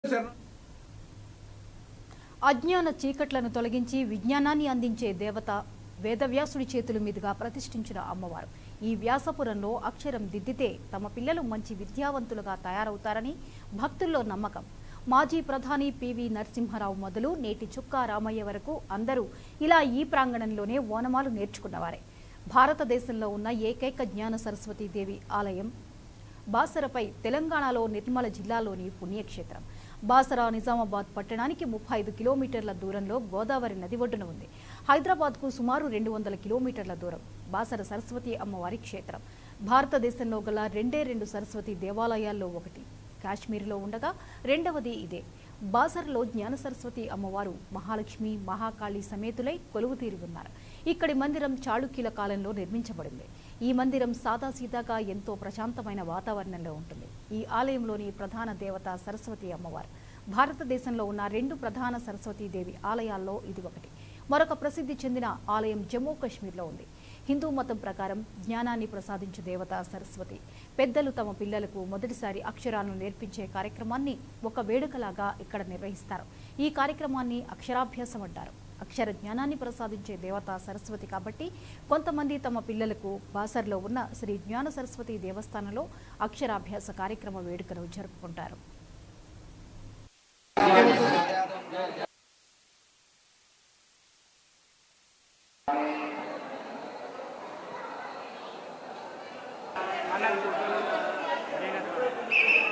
అజ్ఞాన చీకట్లను తొలగించి విజ్ఞానాన్ని అందించే దేవత వేదవ్యాసుడి చేతుల మీదుగా ప్రతిష్ఠించిన అమ్మవారు ఈ వ్యాసపురంలో అక్షరం దిద్దితే తమ పిల్లలు మంచి విద్యావంతులుగా తయారవుతారని భక్తుల్లో నమ్మకం మాజీ ప్రధాని పివి నరసింహారావు మొదలు నేటి చుక్కా రామయ్య వరకు అందరూ ఇలా ఈ ప్రాంగణంలోనే ఓనమాలు నేర్చుకున్నవారే భారతదేశంలో ఉన్న ఏకైక జ్ఞాన సరస్వతీ దేవి ఆలయం బాసరపై తెలంగాణలో నిర్మల జిల్లాలోని పుణ్యక్షేత్రం బాసర నిజామాబాద్ పట్టణానికి ముప్పై ఐదు కిలోమీటర్ల దూరంలో గోదావరి నది ఒడ్డున ఉంది హైదరాబాద్కు సుమారు రెండు వందల కిలోమీటర్ల దూరం బాసర సరస్వతి అమ్మవారి క్షేత్రం భారతదేశంలో గల రెండే రెండు సరస్వతి దేవాలయాల్లో ఒకటి కాశ్మీర్లో ఉండగా రెండవది ఇదే బాసరలో జ్ఞాన సరస్వతి అమ్మవారు మహాలక్ష్మి మహాకాళి సమేతులై కొలువుతీరి ఉన్నారు ఇక్కడి మందిరం చాళుక్యుల కాలంలో నిర్మించబడింది ఈ మందిరం సాదాసీదాగా ఎంతో ప్రశాంతమైన వాతావరణంలో ఉంటుంది ఈ ఆలయంలోని ప్రధాన దేవత సరస్వతి అమ్మవారు భారతదేశంలో ఉన్న రెండు ప్రధాన సరస్వతీ దేవి ఆలయాల్లో ఇది ఒకటి మరొక ప్రసిద్ధి చెందిన ఆలయం జమ్మూ కాశ్మీర్లో ఉంది హిందూ మతం ప్రకారం జ్ఞానాన్ని ప్రసాదించే దేవత సరస్వతి పెద్దలు తమ పిల్లలకు మొదటిసారి అక్షరాలను నేర్పించే కార్యక్రమాన్ని ఒక వేడుకలాగా ఇక్కడ నిర్వహిస్తారు ఈ కార్యక్రమాన్ని అక్షరాభ్యాసం అంటారు అక్షర జ్ఞానాన్ని ప్రసాదించే దేవత సరస్వతి కాబట్టి కొంతమంది తమ పిల్లలకు బాసర్లో ఉన్న శ్రీ జ్ఞాన సరస్వతి దేవస్థానంలో అక్షరాభ్యాస కార్యక్రమ వేడుకను జరుపుకుంటారు అన్నది